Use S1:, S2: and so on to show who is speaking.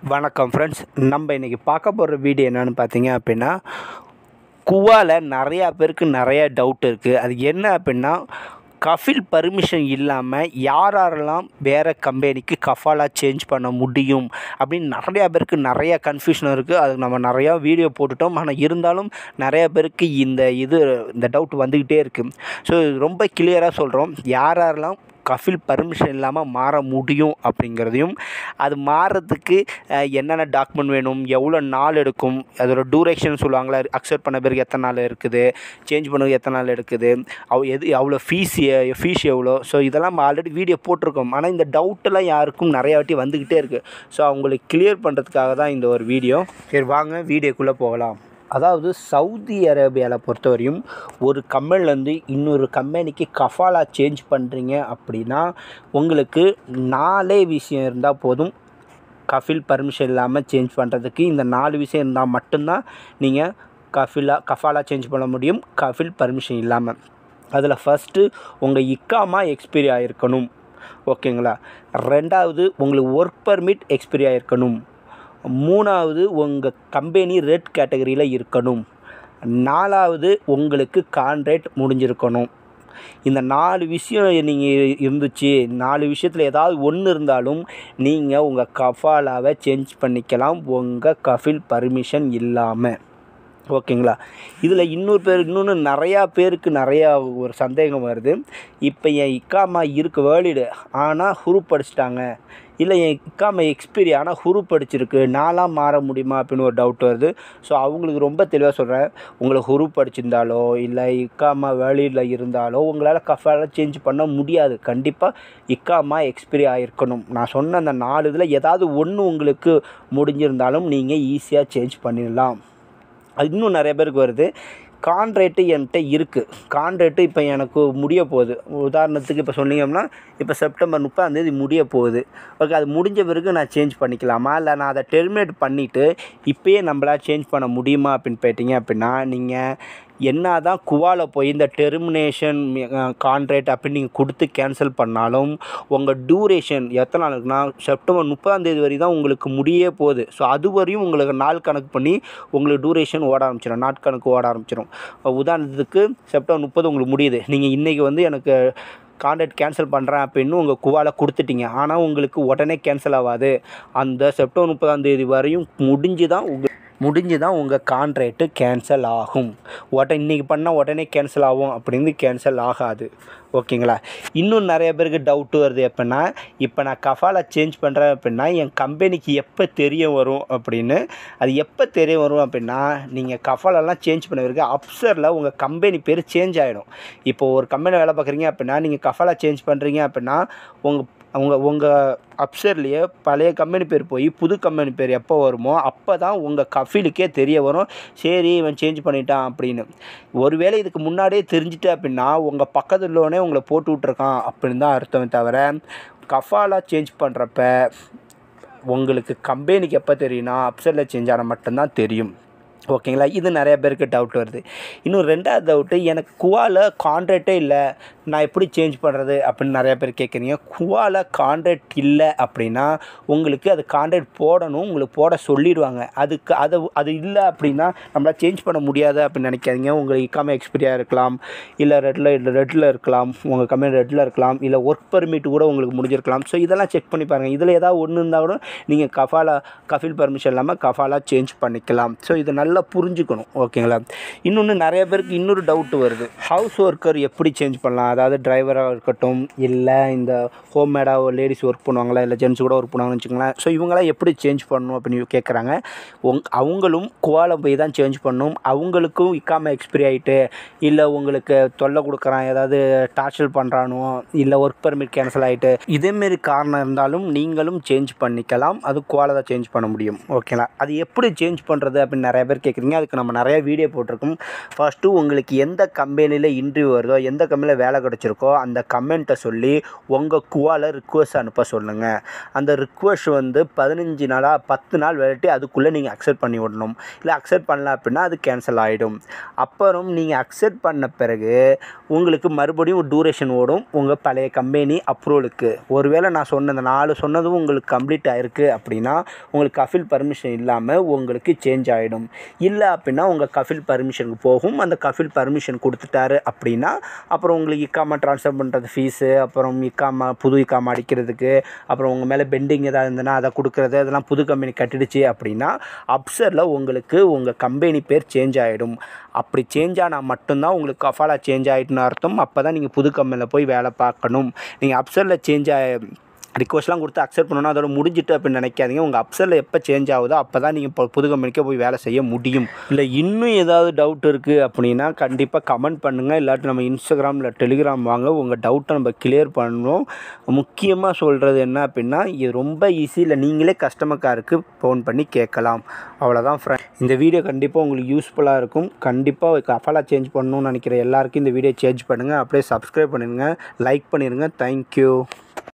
S1: வணக்கம் ஃப்ரெண்ட்ஸ் நம்ம இன்றைக்கி பார்க்க போகிற வீடியோ என்னென்னு பார்த்தீங்க அப்படின்னா குவால நிறையா பேருக்கு நிறைய டவுட் இருக்குது அது என்ன அப்படின்னா கஃபில் பர்மிஷன் இல்லாமல் யார் யாரெல்லாம் வேறு கம்பெனிக்கு கஃபாலா சேஞ்ச் பண்ண முடியும் அப்படின்னு நிறையா பேருக்கு நிறைய கன்ஃபியூஷன் இருக்குது அதுக்கு நம்ம நிறையா வீடியோ போட்டுட்டோம் ஆனால் இருந்தாலும் நிறைய பேருக்கு இந்த இது இந்த டவுட் வந்துக்கிட்டே இருக்குது ஸோ ரொம்ப கிளியராக சொல்கிறோம் யார் யாரெல்லாம் கஃபில் பர்மிஷன் இல்லாமல் மாற முடியும் அப்படிங்கிறதையும் அது மாறுறதுக்கு அஹ், என்னென்ன டாக்குமெண்ட் வேணும் எவ்வளோ நாள் எடுக்கும் அதோட டூரேஷன் சொல்லுவாங்களே அக்செப்ட் பண்ண பிறகு எத்தனை நாள் இருக்குது சேஞ்ச் பண்ணதுக்கு எத்தனை நாள் எடுக்குது அவ் எது அவ்வளோ ஃபீஸ் ஃபீஸ் எவ்வளோ ஸோ இதெல்லாம் ஆல்ரெடி வீடியோ போட்டிருக்கோம் ஆனால் இந்த டவுட்டெல்லாம் யாருக்கும் நிறையா வாட்டி வந்துக்கிட்டே இருக்குது ஸோ அவங்களுக்கு கிளியர் பண்ணுறதுக்காக தான் இந்த ஒரு வீடியோ சரி வாங்க வீடியோக்குள்ளே போகலாம் அதாவது சவுதி அரேபியாவில் பொறுத்தவரையும் ஒரு கம்பெனிலேருந்து இன்னொரு கம்பெனிக்கு கஃபாலா சேஞ்ச் பண்ணுறீங்க அப்படின்னா உங்களுக்கு நாலே விஷயம் இருந்தால் போதும் கஃபில் பர்மிஷன் இல்லாமல் சேஞ்ச் பண்ணுறதுக்கு இந்த நாலு விஷயம் இருந்தால் மட்டும்தான் நீங்கள் கஃபிலா கஃபாலா சேஞ்ச் பண்ண முடியும் கஃபில் பர்மிஷன் இல்லாமல் அதில் ஃபஸ்ட்டு உங்கள் இக்காமா எக்ஸ்பீரி ஆகிருக்கணும் ஓகேங்களா ரெண்டாவது உங்களுக்கு ஒர்க் பர்மிட் எக்ஸ்பீரி ஆகிருக்கணும் மூணாவது உங்கள் கம்பெனி ரெட் கேட்டகரியில் இருக்கணும் நாலாவது உங்களுக்கு கான்ட்ராக்ட் முடிஞ்சிருக்கணும் இந்த நாலு விஷயம் நீங்கள் இருந்துச்சு நாலு விஷயத்தில் ஏதாவது ஒன்று இருந்தாலும் நீங்கள் உங்கள் கஃபாலாவை சேஞ்ச் பண்ணிக்கலாம் உங்கள் கஃபில் பர்மிஷன் இல்லாமல் ஓகேங்களா இதில் இன்னொரு பேர் இன்னொன்று நிறையா பேருக்கு நிறையா ஒரு சந்தேகம் வருது இப்போ என் இக்காமா இருக்கு வேலிடு ஆனால் ஹுருப் படிச்சிட்டாங்க இல்லை என் இக்காமா எக்ஸ்பீரி ஆனால் ஹுருப் படிச்சிருக்கு நான்லாம் மாற முடியுமா அப்படின்னு ஒரு டவுட் வருது ஸோ அவங்களுக்கு ரொம்ப தெளிவாக சொல்கிறேன் உங்களுக்கு ஹுருப் படிச்சிருந்தாலோ இல்லை இக்காமா வேலியில் இருந்தாலோ உங்களால் கஃபால சேஞ்ச் பண்ண முடியாது கண்டிப்பாக இக்காமா எக்ஸ்பீரி ஆகிருக்கணும் நான் சொன்ன அந்த நாலு இதில் ஏதாவது ஒன்று உங்களுக்கு முடிஞ்சிருந்தாலும் நீங்கள் ஈஸியாக சேஞ்ச் பண்ணிடலாம் அது இன்னும் நிறைய பேருக்கு வருது கான்ட்ராக்ட்டு என்கிட்ட இருக்குது கான்ட்ராக்ட்டு இப்போ எனக்கு முடிய போகுது உதாரணத்துக்கு இப்போ சொன்னீங்கன்னா இப்போ செப்டம்பர் முப்பதாந்தேதி முடிய போகுது ஓகே அது முடிஞ்ச பிறகு நான் சேஞ்ச் பண்ணிக்கலாமா இல்லை நான் அதை டெர்மினேட் பண்ணிவிட்டு இப்போயே நம்மளால் சேஞ்ச் பண்ண முடியுமா அப்படின்னு போயிட்டீங்க அப்படின்னா நீங்கள் என்ன தான் குவால போய் இந்த டெர்மினேஷன் கான்ட்ராக்ட் அப்படின்னு நீங்கள் கொடுத்து கேன்சல் பண்ணாலும் உங்கள் டியூரேஷன் எத்தனை நாள் இருக்குன்னா செப்டம்பர் முப்பதாம் தேதி வரை தான் உங்களுக்கு முடியே போகுது ஸோ அது வரையும் உங்களுக்கு நாள் கணக்கு பண்ணி உங்களுக்கு டியூரேஷன் ஓட ஆரம்பிச்சிடும் நாட்கணக்கு ஓட ஆரம்பிச்சிடும் உதாரணத்துக்கு செப்டம்பர் முப்பது உங்களுக்கு முடியுது நீங்கள் இன்றைக்கி வந்து எனக்கு கான்ட்ராக்ட் கேன்சல் பண்ணுறேன் அப்படின்னு உங்கள் குவால கொடுத்துட்டீங்க ஆனால் உங்களுக்கு உடனே கேன்சல் ஆகாது அந்த செப்டம்பர் முப்பதாம் தேதி வரையும் முடிஞ்சு தான் உங்கள் முடிஞ்சு தான் உங்கள் கான்ட்ராக்ட்டு கேன்சல் ஆகும் உடனே இன்றைக்கி பண்ணால் உடனே கேன்சல் ஆகும் அப்படின்னு கேன்சல் ஆகாது ஓகேங்களா இன்னும் நிறைய பேருக்கு டவுட்டு வருது எப்படின்னா இப்போ நான் கஃபாலா சேஞ்ச் பண்ணுறேன் அப்படின்னா என் கம்பெனிக்கு எப்போ தெரிய வரும் அப்படின்னு அது எப்போ தெரிய வரும் அப்படின்னா நீங்கள் கஃபாலெல்லாம் சேஞ்ச் பண்ண பிறகு அப்சரில் உங்கள் கம்பெனி பேர் சேஞ்ச் ஆகிடும் இப்போ ஒரு கம்பெனி வேலை பார்க்குறீங்க அப்படின்னா நீங்கள் கஃபாலா சேஞ்ச் பண்ணுறீங்க அப்படின்னா உங்கள் அவங்க உங்கள் அப்சர்லேயே பழைய கம்பெனி பேர் போய் புது கம்பெனி பேர் எப்போ வருமோ அப்போ தான் உங்கள் கஃபீலுக்கே தெரிய வரும் சரி இவன் சேஞ்ச் பண்ணிட்டான் அப்படின்னு ஒருவேளை இதுக்கு முன்னாடியே தெரிஞ்சுட்டு அப்படின்னா உங்கள் பக்கத்துலோனே உங்களை போட்டு விட்ருக்கான் அப்படின்னு தான் அர்த்தம் தவிர கஃபாலா சேஞ்ச் பண்ணுறப்ப உங்களுக்கு கம்பெனிக்கு எப்போ தெரியும்னா அப்சரில் சேஞ்ச் ஆனால் மட்டும்தான் தெரியும் ஓகேங்களா இது நிறைய பேருக்கு டவுட் வருது இன்னும் ரெண்டாவது டவுட்டு எனக்கு குவால கான்ட்ராக்டே இல்லை நான் எப்படி சேஞ்ச் பண்ணுறது அப்படின்னு நிறைய பேர் கேட்குறீங்க குவால கான்ட்ராக்ட் இல்லை அப்படின்னா உங்களுக்கு அது கான்ட்ராக்ட் போடணும் உங்களுக்கு போட சொல்லிடுவாங்க அதுக்கு அது அது இல்லை அப்படின்னா நம்மளால் சேஞ்ச் பண்ண முடியாது அப்படின்னு நினைக்காதீங்க உங்களுக்கு இக்காம எக்ஸ்பீரியாக இருக்கலாம் இல்லை ரெட்டில் இல்லை ரெட்டில் இருக்கலாம் உங்கள் கம்பெனி ரெட்டில் இருக்கலாம் இல்லை ஒர்க் பர்மிட் கூட உங்களுக்கு முடிஞ்சிருக்கலாம் ஸோ இதெல்லாம் செக் பண்ணி பாருங்கள் இதில் ஏதாவது ஒன்று இருந்தால் கூட நீங்கள் கஃபாலா கஃபில் பர்மிஷன் இல்லாமல் கஃபாலா சேஞ்ச் பண்ணிக்கலாம் ஸோ இது நல்லா புரிஞ்சுக்கணும் ஓகேங்களா இன்னொன்று நிறைய பேருக்கு இன்னொரு டவுட் வருது ஹவுஸ் ஒர்க்கர் எப்படி சேஞ்ச் பண்ணலாம் அதாவது டிரைவராக இருக்கட்டும் இல்லை இந்த ஹோம் மேடாக லேடிஸ் ஒர்க் பண்ணுவாங்களா இல்லை ஜென்ஸ் கூட ஒர்க் பண்ணுவாங்கன்னு வச்சுக்கோங்களேன் ஸோ இவங்களாம் எப்படி சேஞ்ச் பண்ணணும் அப்படின்னு கேட்குறாங்க உங் அவங்களும் குவால போய் தான் சேஞ்ச் பண்ணணும் அவங்களுக்கும் இக்காம எக்ஸ்பிரி ஆகிட்டு இல்லை உங்களுக்கு தொல்லை கொடுக்குறான் ஏதாவது டார்ச்சர் பண்ணுறானோ இல்லை ஒர்க் பர்மிட் கேன்சல் ஆகிட்டு இதேமாரி காரணம் இருந்தாலும் நீங்களும் சேஞ்ச் பண்ணிக்கலாம் அது குவால தான் சேஞ்ச் பண்ண முடியும் ஓகேங்களா அது எப்படி சேஞ்ச் பண்ணுறது அப்படின்னு நிறைய பேர் கேட்குறீங்க அதுக்கு நம்ம நிறைய வீடியோ போட்டிருக்கோம் ஃபஸ்ட்டு உங்களுக்கு எந்த கம்பெனியில் இன்டர்வியூ வருதோ எந்த கம்பெனியில் வேலை கிடச்சிருக்கோ அந்த கமெண்ட்டை சொல்லி உங்கள் குவால ரிக்வஸ்ட் அனுப்ப சொல்லுங்கள் அந்த ரிக்வஸ்ட் வந்து பதினஞ்சு நாளாக பத்து நாள் விளையாட்டி அதுக்குள்ளே நீங்கள் அக்செப்ட் பண்ணி விடணும் இல்லை அக்செப்ட் பண்ணல அப்படின்னா அது கேன்சல் ஆகிடும் அப்புறம் நீங்கள் அக்செப்ட் பண்ண பிறகு உங்களுக்கு மறுபடியும் டூரேஷன் ஓடும் உங்கள் பழைய கம்பெனி அப்ரூவலுக்கு ஒருவேளை நான் சொன்ன இந்த நாலு சொன்னதும் உங்களுக்கு கம்ப்ளீட் ஆயிருக்கு அப்படின்னா உங்களுக்கு கஃபில் பர்மிஷன் இல்லாமல் உங்களுக்கு சேஞ்ச் ஆகிடும் இல்லை அப்படின்னா உங்கள் கஃபில் பர்மிஷனுக்கு போகும் அந்த கஃபில் பர்மிஷன் கொடுத்துட்டாரு அப்படின்னா அப்புறம் உங்களுக்கு இக்காமா ட்ரான்ஸ்ஃபர் பண்ணுறது ஃபீஸு அப்புறம் இக்காமா புது இக்காமா அடிக்கிறதுக்கு அப்புறம் உங்கள் மேலே பெண்டிங் ஏதாவது இருந்ததுன்னா அதை கொடுக்குறது அதெல்லாம் புது கம்பெனி கட்டிடுச்சு அப்படின்னா அப்சரில் உங்களுக்கு உங்கள் கம்பெனி பேர் சேஞ்ச் ஆகிடும் அப்படி சேஞ்ச் ஆனால் மட்டும்தான் உங்களுக்கு கஃபாலா சேஞ்ச் ஆகிட்டுன்னு அர்த்தம் அப்போ தான் நீங்கள் புது கம்பெனியில் போய் வேலை பார்க்கணும் நீங்கள் அப்சரில் சேஞ்ச் ஆ ரிக்வஸ்ட்லாம் கொடுத்து அக்செப்ட் பண்ணணும் அதோட முடிஞ்சிட்டு அப்படின்னு நினைக்காதீங்க உங்கள் அப்சரில் எப்போ சேஞ்ச் ஆகுதோ அப்போ தான் நீங்கள் இப்போ புது கம்பெனிக்கே போய் வேலை செய்ய முடியும் இல்லை இன்னும் ஏதாவது டவுட் இருக்குது அப்படின்னா கண்டிப்பாக கமெண்ட் பண்ணுங்கள் இல்லாட்டி நம்ம இன்ஸ்டாகிராம் இல்லை டெலிகிராம் வாங்க உங்கள் டவுட்டை நம்ம கிளியர் பண்ணுவோம் முக்கியமாக சொல்கிறது என்ன அப்படின்னா இது ரொம்ப ஈஸி இல்லை நீங்களே கஸ்டமர் கேருக்கு ஃபோன் பண்ணி கேட்கலாம் அவ்வளோதான் ஃப்ரெண்ட் இந்த வீடியோ கண்டிப்பாக உங்களுக்கு யூஸ்ஃபுல்லாக இருக்கும் கண்டிப்பாக கஃபாலா சேஞ்ச் பண்ணணும்னு நினைக்கிற எல்லாருக்கும் இந்த வீடியோ சேஞ்ச் பண்ணுங்கள் அப்படியே சப்ஸ்கிரைப் பண்ணிடுங்க லைக் பண்ணிடுங்க தேங்க்யூ